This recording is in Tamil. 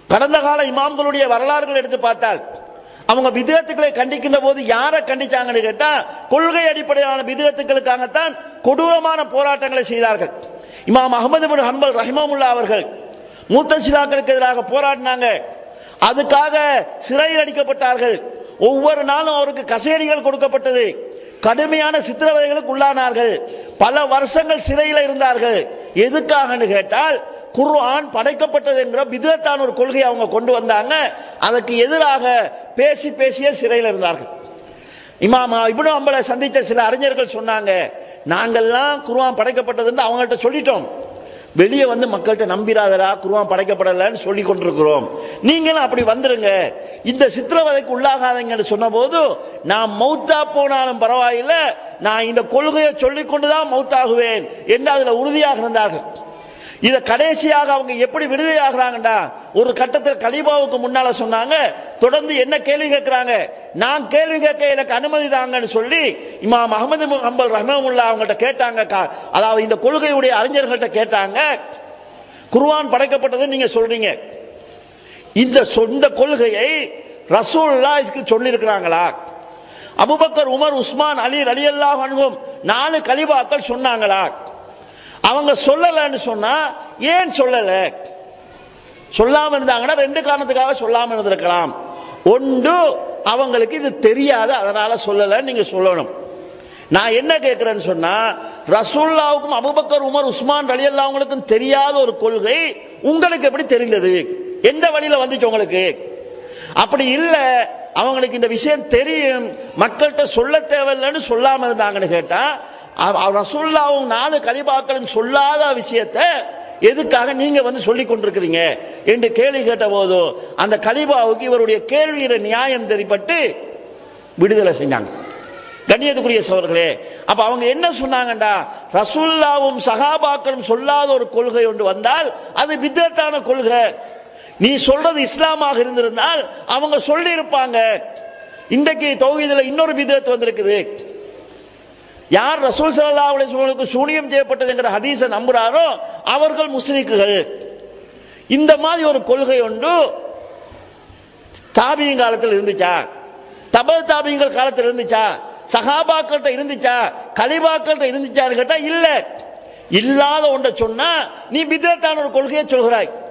கடந்த கால இமாம்களுடைய வரலாறுகள் எடுத்து பார்த்தால் அவங்க விதத்துக்களை கண்டிக்கின்ற போது யாரை கண்டிச்சாங்கன்னு கேட்டா கொள்கை அடிப்படையிலான விதத்துக்களுக்காகத்தான் கொடூரமான போராட்டங்களை செய்தார்கள் இமாம் அகமது பின் ஹம்பல் ரஹிமமுல்லா அவர்கள் மூத்தசிலாக்களுக்கு எதிராக போராடினாங்க அதுக்காக சிறையில் அடிக்கப்பட்டார்கள் ஒவ்வொரு நாளும் அவருக்கு கசேடிகள் கொடுக்கப்பட்டது கடுமையான சித்திரவதைகளுக்கு உள்ளானார்கள் பல வருஷங்கள் சிறையில் இருந்தார்கள் எதுக்காகன்னு கேட்டால் குர்ஆன் படைக்கப்பட்டது என்கிற விதத்தான ஒரு கொள்கையை அவங்க கொண்டு வந்தாங்க அதற்கு எதிராக பேசி பேசியே சிறையில் இருந்தார்கள் இமாம் இப்னு அம்பலை சந்தித்த சில அறிஞர்கள் சொன்னாங்க நாங்கள்லாம் குர்ஆன் படைக்கப்பட்டதுன்னு அவங்கள்ட்ட சொல்லிட்டோம் வெளியே வந்து மக்கள்கிட்ட நம்பிராதரா குருவான் படைக்கப்படலைன்னு சொல்லி கொண்டிருக்கிறோம் நீங்களும் அப்படி வந்துருங்க இந்த சித்திரவதைக்கு உள்ளாகாதீங்கன்னு சொன்னபோது நான் மௌத்தா போனாலும் பரவாயில்ல நான் இந்த கொள்கையை சொல்லிக் கொண்டுதான் மௌத்தாகுவேன் என்று அதுல உறுதியாக இருந்தார்கள் இத கடைசியாக அவங்க எப்படி விடுதலையாகிறாங்கடா ஒரு கட்டத்தில் கலிபாவுக்கு முன்னால சொன்னாங்க தொடர்ந்து என்ன கேள்வி கேட்கிறாங்க நான் கேள்வி கேட்க எனக்கு அனுமதி தாங்கன்னு சொல்லி இமாம் அகமது ஹம்பல் ரஹ்மமுல்லா அவங்கள்ட்ட கேட்டாங்க கா- அதாவது இந்த கொள்கையுடைய அறிஞர்கள்ட்ட கேட்டாங்க குர்ஆன் படைக்கப்பட்டது நீங்க சொல்றீங்க இந்த சொந்த கொள்கையை ரசூல்லா இதுக்கு சொல்லியிருக்கிறாங்களா அபுபக்கர் உமர் உஸ்மான் அலி ரலியல்லாஹு அன்ஹும் நாலு கலிபாக்கள் சொன்னாங்களா அவங்க சொல்லலன்னு சொன்னா ஏன் சொல்லல சொல்லாம இருந்தாங்கன்னா ரெண்டு காரணத்துக்காக சொல்லாம இருந்திருக்கலாம் ஒன்று அவங்களுக்கு இது தெரியாது அதனால சொல்லல நீங்க சொல்லணும் நான் என்ன கேட்கிறேன்னு சொன்னா ரசூல்லாவுக்கும் அபுபக்கர் உமர் உஸ்மான் அலி அவங்களுக்கும் தெரியாத ஒரு கொள்கை உங்களுக்கு எப்படி தெரிந்தது எந்த வழியில வந்துச்சு உங்களுக்கு அப்படி இல்ல அவங்களுக்கு இந்த விஷயம் தெரியும் மக்கள்கிட்ட சொல்ல தேவையில்லைன்னு சொல்லாம இருந்தாங்கன்னு கேட்டா அவ- அவ ரசூல்லாவும் நாலு கலிபாக்களும் சொல்லாத விஷயத்தை எதுக்காக நீங்க வந்து சொல்லி கொண்டிருக்கிறீங்க என்று கேள்வி கேட்ட போது அந்த கலிபாவுக்கு இவருடைய கேள்வியில நியாயம் தெரிப்பட்டு விடுதலை செஞ்சாங்க கண்ணியத்துக்குரிய சோர்களே அப்ப அவங்க என்ன சொன்னாங்கடா ரசூல்லாவும் சகாபாக்களும் சொல்லாத ஒரு கொள்கை ஒன்று வந்தால் அது வித்தத்தான கொள்கை நீ சொல்றது இஸ்லாமாக இருந்திருந்தால் அவங்க சொல்லி இருப்பாங்க இன்றைக்கு தௌஹீதுல இன்னொரு விதத்து வந்திருக்குது யார் ரசூல் ஸல்லல்லாஹு அலைஹி வஸல்லம் சூனியம் செய்யப்பட்டது என்கிற ஹதீஸை நம்புறாரோ அவர்கள் முஸ்லிக்குகள் இந்த மாதிரி ஒரு கொள்கை ஒன்று தாபியின் காலத்தில் இருந்துச்சா தபல் தாபியங்கள் காலத்தில் இருந்துச்சா சகாபாக்கள்கிட்ட இருந்துச்சா கலிபாக்கள்கிட்ட இருந்துச்சான்னு கேட்டா இல்ல இல்லாத ஒன்றை சொன்னா நீ விதத்தான ஒரு கொள்கையை சொல்கிறாய்